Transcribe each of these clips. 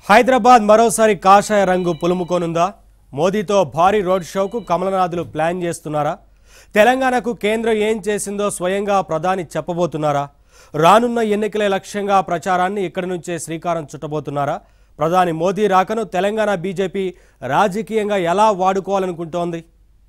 హైదరాబాద్ మరోసారి కాషాయ రంగు పులుముకోనుందా మోదీతో భారీ రోడ్ షోకు కమలనాథులు ప్లాన్ చేస్తున్నారా తెలంగాణకు కేంద్రం ఏం చేసిందో స్వయంగా ప్రధాని చెప్పబోతున్నారా రానున్న ఎన్నికలే లక్ష్యంగా ప్రచారాన్ని ఇక్కడి నుంచే శ్రీకారం చుట్టబోతున్నారా ప్రధాని మోదీ రాకను తెలంగాణ బీజేపీ రాజకీయంగా ఎలా వాడుకోవాలనుకుంటోంది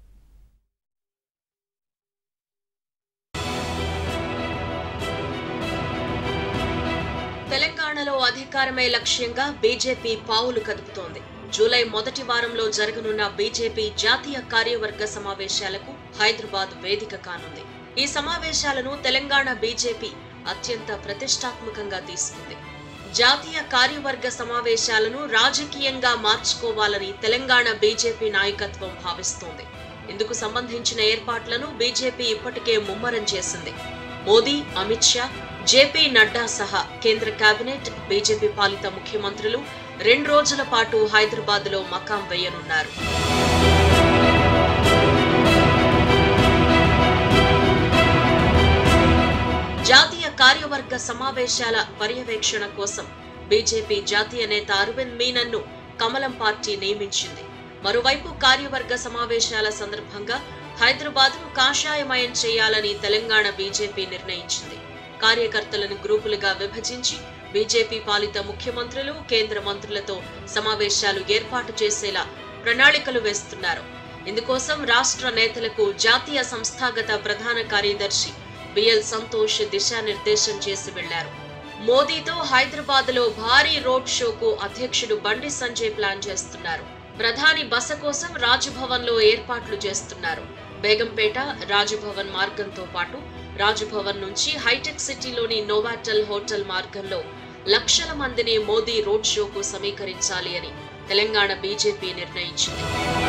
తెలంగాణలో అధికారమే లక్ష్యంగా బీజేపీ పావులు కదుపుతోంది జూలై మొదటి వారంలో జరగనున్న బీజేపీ జాతీయ కార్యవర్గ సమావేశాలకు హైదరాబాద్ వేదిక కానుంది ఈ సమావేశాలను తెలంగాణ బీజేపీ అత్యంత ప్రతిష్టాత్మకంగా తీసుకుంది జాతీయ కార్యవర్గ సమావేశాలను రాజకీయంగా మార్చుకోవాలని తెలంగాణ బీజేపీ నాయకత్వం భావిస్తోంది ఇందుకు సంబంధించిన ఏర్పాట్లను బీజేపీ ఇప్పటికే ముమ్మరం చేసింది మోదీ అమిత్ షా జేపీ నడ్డా సహా కేంద్ర కేబినెట్ బీజేపీ పాలిత ముఖ్యమంత్రులు రెండు రోజుల పాటు హైదరాబాద్ లో మకాం వేయనున్నారు జాతీయ కార్యవర్గ సమావేశాల పర్యవేక్షణ కోసం బీజేపీ జాతీయ నేత అరవింద్ మీనన్ను కమలం పార్టీ నియమించింది మరోవైపు కార్యవర్గ సమావేశాల సందర్భంగా హైదరాబాద్ ను కాషాయమయం చేయాలని తెలంగాణ బీజేపీ నిర్ణయించింది కార్యకర్తలను గ్రూపులుగా విభజించి బీజేపీ పాలిత ముఖ్యమంత్రులు కేంద్ర మంత్రులతో సమావేశాలు ఏర్పాటు చేసేలా ప్రణాళికలు వేస్తున్నారు ఇందుకోసం రాష్ట్ర నేతలకు జాతీయ సంస్థాగత ప్రధాన కార్యదర్శి బిఎల్ సంతోష్ దిశానిర్దేశం చేసి వెళ్లారు మోదీతో హైదరాబాద్ లో భారీ రోడ్ షోకు అధ్యక్షుడు బండి సంజయ్ ప్లాన్ చేస్తున్నారు ప్రధాని బస కోసం రాజ్భవన్ లో ఏర్పాట్లు చేస్తున్నారు బేగంపేట రాజ్భవన్ మార్గంతో పాటు రాజ్భవన్ నుంచి హైటెక్ సిటీలోని నోవాటల్ హోటల్ మార్గంలో లక్షల మందిని మోదీ రోడ్ షోకు సమీకరించాలి అని తెలంగాణ బీజేపీ నిర్ణయించింది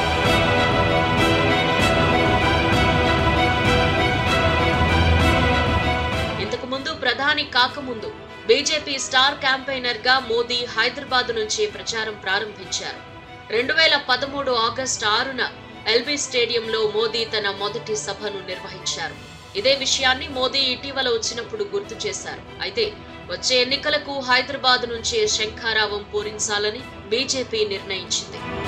ఇంతకు ముందు ప్రధాని కాకముందు బీజేపీ స్టార్ క్యాంపెయినర్ గా మోదీ హైదరాబాద్ నుంచి ప్రచారం ప్రారంభించారు రెండు వేల పదమూడు ఆగస్టు ఆరున ఎల్బీ స్టేడియంలో మోదీ తన మొదటి సభను నిర్వహించారు ఇదే విషయాన్ని మోదీ ఇటీవల వచ్చినప్పుడు గుర్తు చేశారు అయితే వచ్చే ఎన్నికలకు హైదరాబాద్ నుంచే శంఖారావం పూరించాలని బీజేపీ నిర్ణయించింది